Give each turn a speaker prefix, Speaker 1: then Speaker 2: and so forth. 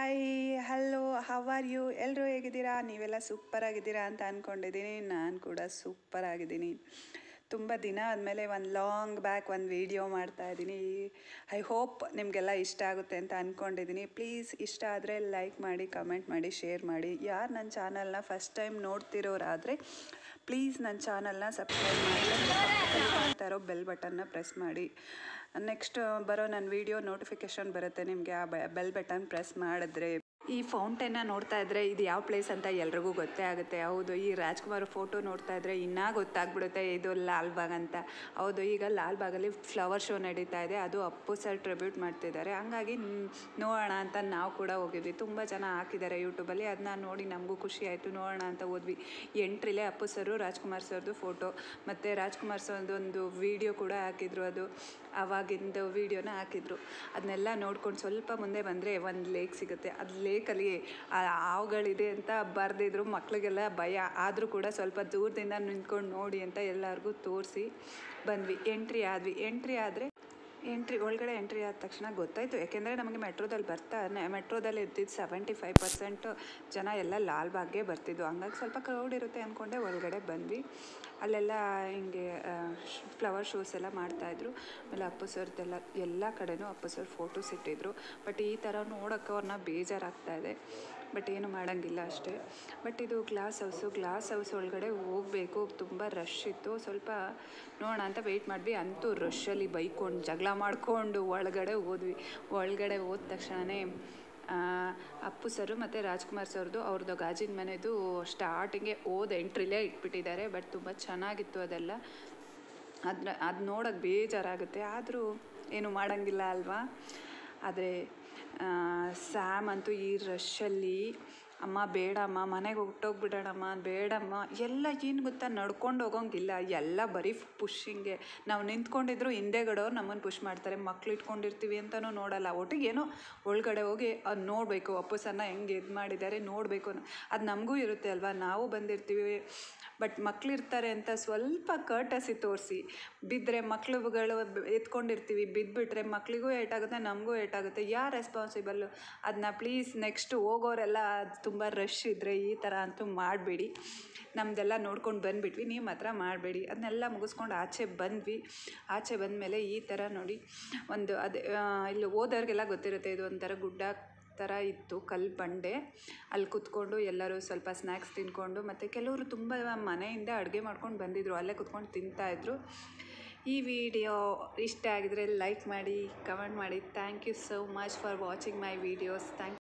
Speaker 1: hi hello how are you ಎಲ್ಲರೂ ಹೇಗಿದ್ದೀರಾ ನೀವೆಲ್ಲ ಸೂಪರ್ ಆಗಿದ್ದೀರಾ ಅಂತ ಅಂದ್ಕೊಂಡಿದ್ದೀನಿ ನಾನು ಕೂಡ ಸೂಪರ್ ಆಗಿದ್ದೀನಿ ತುಂಬ ದಿನ ಆದಮೇಲೆ ಒಂದು ಲಾಂಗ್ ಬ್ಯಾಕ್ ಒಂದು ವೀಡಿಯೋ ಮಾಡ್ತಾ ಇದ್ದೀನಿ ಐ ಹೋಪ್ ನಿಮಗೆಲ್ಲ ಇಷ್ಟ ಆಗುತ್ತೆ ಅಂತ ಅಂದ್ಕೊಂಡಿದ್ದೀನಿ ಪ್ಲೀಸ್ ಇಷ್ಟ ಆದರೆ ಲೈಕ್ ಮಾಡಿ ಕಮೆಂಟ್ ಮಾಡಿ ಶೇರ್ ಮಾಡಿ ಯಾರು ನನ್ನ ಚಾನಲ್ನ ಫಸ್ಟ್ ಟೈಮ್ ನೋಡ್ತಿರೋರಾದರೆ ಪ್ಲೀಸ್ ನನ್ನ ಚಾನಲ್ನ ಸಬ್ಸ್ಕ್ರೈಬ್ ಮಾಡಿ ಮಾಡ್ತಾ ಇರೋ ಬೆಲ್ ಬಟನ್ನ ಪ್ರೆಸ್ ಮಾಡಿ ನೆಕ್ಸ್ಟ್ ಬರೋ ನನ್ನ ವೀಡಿಯೋ ನೋಟಿಫಿಕೇಷನ್ ಬರುತ್ತೆ ನಿಮಗೆ ಆ ಬೆಲ್ ಬಟನ್ ಪ್ರೆಸ್ ಮಾಡಿದ್ರೆ ಈ ಫೌಂಟೇನ್ನ ನೋಡ್ತಾ ಇದ್ರೆ ಇದು ಯಾವ ಪ್ಲೇಸ್ ಅಂತ ಎಲ್ರಿಗೂ ಗೊತ್ತೇ ಆಗುತ್ತೆ ಹೌದು ಈ ರಾಜ್ಕುಮಾರ್ ಫೋಟೋ ನೋಡ್ತಾ ಇದ್ರೆ ಇನ್ನೂ ಗೊತ್ತಾಗ್ಬಿಡುತ್ತೆ ಇದು ಲಾಲ್ಬಾಗ್ ಅಂತ ಹೌದು ಈಗ ಲಾಲ್ಬಾಗಲ್ಲಿ ಫ್ಲವರ್ ಶೋ ನಡೀತಾ ಇದೆ ಅದು ಅಪ್ಪು ಸರ್ ಟ್ರಿಬ್ಯೂಟ್ ಮಾಡ್ತಿದ್ದಾರೆ ಹಂಗಾಗಿ ನ್- ನೋಡೋಣ ಅಂತ ನಾವು ಕೂಡ ಹೋಗಿದ್ವಿ ತುಂಬ ಜನ ಹಾಕಿದ್ದಾರೆ ಯೂಟ್ಯೂಬಲ್ಲಿ ಅದನ್ನ ನೋಡಿ ನಮಗೂ ಖುಷಿ ಆಯಿತು ನೋಡೋಣ ಅಂತ ಹೋದ್ವಿ ಎಂಟ್ರಿಲೇ ಅಪ್ಪು ಸರು ರಾಜ್ಕುಮಾರ್ ಸರ್ದು ಫೋಟೋ ಮತ್ತು ರಾಜ್ಕುಮಾರ್ ಸರ್ದು ಒಂದು ವಿಡಿಯೋ ಕೂಡ ಹಾಕಿದ್ರು ಅದು ಆವಾಗಿಂದು ವಿಡಿಯೋನ ಹಾಕಿದ್ರು ಅದನ್ನೆಲ್ಲ ನೋಡ್ಕೊಂಡು ಸ್ವಲ್ಪ ಮುಂದೆ ಬಂದರೆ ಒಂದು ಲೇಕ್ ಸಿಗುತ್ತೆ ಅದು ಲೇಕಲ್ಲಿ ಆ ಹಾವುಗಳಿದೆ ಅಂತ ಬರೆದಿದ್ರು ಮಕ್ಳಿಗೆಲ್ಲ ಭಯ ಆದರೂ ಕೂಡ ಸ್ವಲ್ಪ ದೂರದಿಂದ ನಿಂತ್ಕೊಂಡು ನೋಡಿ ಅಂತ ಎಲ್ಲರಿಗೂ ತೋರಿಸಿ ಬಂದ್ವಿ ಎಂಟ್ರಿ ಆದ್ವಿ ಎಂಟ್ರಿ ಆದರೆ ಎಂಟ್ರಿ ಒಳಗಡೆ ಎಂಟ್ರಿ ಆದ ತಕ್ಷಣ ಗೊತ್ತಾಯಿತು ಯಾಕೆಂದರೆ ನಮಗೆ ಮೆಟ್ರೋದಲ್ಲಿ ಬರ್ತಾ ಮೆಟ್ರೋದಲ್ಲಿ ಇರ್ತಿದ್ದು ಸೆವೆಂಟಿ ಫೈವ್ ಪರ್ಸೆಂಟ್ ಜನ ಎಲ್ಲ ಲಾಲ್ಬಾಗ್ಗೆ ಬರ್ತಿದ್ದು ಹಂಗಾಗಿ ಸ್ವಲ್ಪ ಕ್ರೌಡ್ ಇರುತ್ತೆ ಅಂದ್ಕೊಂಡೆ ಒಳಗಡೆ ಬಂದ್ವಿ ಅಲ್ಲೆಲ್ಲ ಹಿಂಗೆ ಫ್ಲವರ್ ಶೋಸ್ ಎಲ್ಲ ಮಾಡ್ತಾಯಿದ್ರು ಆಮೇಲೆ ಅಪ್ಪು ಸರ್ದೆಲ್ಲ ಎಲ್ಲ ಕಡೆನೂ ಅಪ್ಪು ಸರ್ ಫೋಟೋಸ್ ಇಟ್ಟಿದ್ರು ಬಟ್ ಈ ಥರ ನೋಡೋಕ್ಕೆ ಅವ್ರನ್ನ ಬೇಜಾರಾಗ್ತಾ ಇದೆ ಬಟ್ ಏನು ಮಾಡೋಂಗಿಲ್ಲ ಅಷ್ಟೇ ಬಟ್ ಇದು ಗ್ಲಾಸ್ ಹೌಸು ಗ್ಲಾಸ್ ಹೌಸ್ ಒಳಗಡೆ ಹೋಗಬೇಕು ತುಂಬ ರಶ್ ಇತ್ತು ಸ್ವಲ್ಪ ನೋಡೋಣ ಅಂತ ವೆಯ್ಟ್ ಮಾಡಿದ್ವಿ ಅಂತೂ ರಶ್ಶಲ್ಲಿ ಬೈಕೊಂಡು ಜಗಳ ಮಾಡಿಕೊಂಡು ಒಳಗಡೆ ಹೋದ್ವಿ ಒಳಗಡೆ ಹೋದ ತಕ್ಷಣವೇ ಅಪ್ಪು ಸರು ಮತ್ತು ರಾಜ್ಕುಮಾರ್ ಸರ್ದು ಅವ್ರದ್ದು ಗಾಜಿನ ಮನೆದು ಸ್ಟಾರ್ಟಿಂಗೆ ಓದ್ ಎಂಟ್ರಿಲೇ ಇಟ್ಬಿಟ್ಟಿದ್ದಾರೆ ಬಟ್ ತುಂಬ ಚೆನ್ನಾಗಿತ್ತು ಅದೆಲ್ಲ ಅದನ್ನ ಅದು ನೋಡೋಕೆ ಬೇಜಾರಾಗುತ್ತೆ ಆದರೂ ಏನು ಮಾಡೋಂಗಿಲ್ಲ ಅಲ್ವಾ ಆದರೆ ಸ್ಯಾಮ್ ಅಂತೂ ಈ ರಶ್ಶಲ್ಲಿ ಅಮ್ಮ ಬೇಡಮ್ಮ ಮನೆಗೆ ಹೊಟ್ಟೋಗ್ಬಿಡೋಣಮ್ಮ ಬೇಡಮ್ಮ ಎಲ್ಲ ಏನು ಗೊತ್ತಾ ನಡ್ಕೊಂಡು ಹೋಗೋಂಗಿಲ್ಲ ಎಲ್ಲ ಬರೀ ಪುಷ್ಷಿಂಗೆ ನಾವು ನಿಂತ್ಕೊಂಡಿದ್ರು ಹಿಂದೆಗಡೆಯವ್ರು ನಮ್ಮನ್ನು ಪುಷ್ ಮಾಡ್ತಾರೆ ಮಕ್ಳು ಇಟ್ಕೊಂಡಿರ್ತೀವಿ ಅಂತಲೂ ನೋಡಲ್ಲ ಒಟ್ಟಿಗೆ ಏನೋ ಒಳಗಡೆ ಹೋಗಿ ಅದು ನೋಡಬೇಕು ಅಪ್ಪು ಸಣ್ಣ ಹೆಂಗೆ ಇದು ಮಾಡಿದ್ದಾರೆ ನೋಡಬೇಕು ಅದು ನಮಗೂ ಇರುತ್ತೆ ಅಲ್ವಾ ನಾವು ಬಂದಿರ್ತೀವಿ ಬಟ್ ಮಕ್ಳಿರ್ತಾರೆ ಅಂತ ಸ್ವಲ್ಪ ಕರ್ಟಸಿ ತೋರಿಸಿ ಬಿದ್ದರೆ ಮಕ್ಳುಗಳು ಎತ್ಕೊಂಡಿರ್ತೀವಿ ಬಿದ್ದುಬಿಟ್ರೆ ಮಕ್ಳಿಗೂ ಏಟಾಗುತ್ತೆ ನಮಗೂ ಏಟಾಗುತ್ತೆ ಯಾರು ರೆಸ್ಪಾನ್ಸಿಬಲ್ಲು ಅದನ್ನ ಪ್ಲೀಸ್ ನೆಕ್ಸ್ಟ್ ಹೋಗೋರೆಲ್ಲ ತುಂಬ ರಶ್ ಇದ್ದರೆ ಈ ಥರ ಅಂತೂ ಮಾಡಬೇಡಿ ನಮ್ಮದೆಲ್ಲ ನೋಡ್ಕೊಂಡು ಬಂದುಬಿಟ್ವಿ ನೀವು ಮಾತ್ರ ಮಾಡಬೇಡಿ ಅದನ್ನೆಲ್ಲ ಮುಗಿಸ್ಕೊಂಡು ಆಚೆ ಬಂದ್ವಿ ಆಚೆ ಬಂದಮೇಲೆ ಈ ಥರ ನೋಡಿ ಒಂದು ಅದೇ ಆ, ಇಲ್ಲಿ ಹೋದವ್ರಿಗೆಲ್ಲ ಗೊತ್ತಿರುತ್ತೆ ಇದು ಒಂಥರ ಗುಡ್ಡ ಥರ ಇತ್ತು ಕಲ್ಲು ಬಂಡೆ ಅಲ್ಲಿ ಕುತ್ಕೊಂಡು ಎಲ್ಲರೂ ಸ್ವಲ್ಪ ಸ್ನ್ಯಾಕ್ಸ್ ತಿನ್ಕೊಂಡು ಮತ್ತು ಕೆಲವರು ತುಂಬ ಮನೆಯಿಂದ ಅಡುಗೆ ಮಾಡ್ಕೊಂಡು ಬಂದಿದ್ರು ಅಲ್ಲೇ ಕುತ್ಕೊಂಡು ತಿಂತಾಯಿದ್ರು ಈ ವಿಡಿಯೋ ಇಷ್ಟ ಆಗಿದ್ರೆ ಲೈಕ್ ಮಾಡಿ ಕಮೆಂಟ್ ಮಾಡಿ thank you so much for watching my videos thank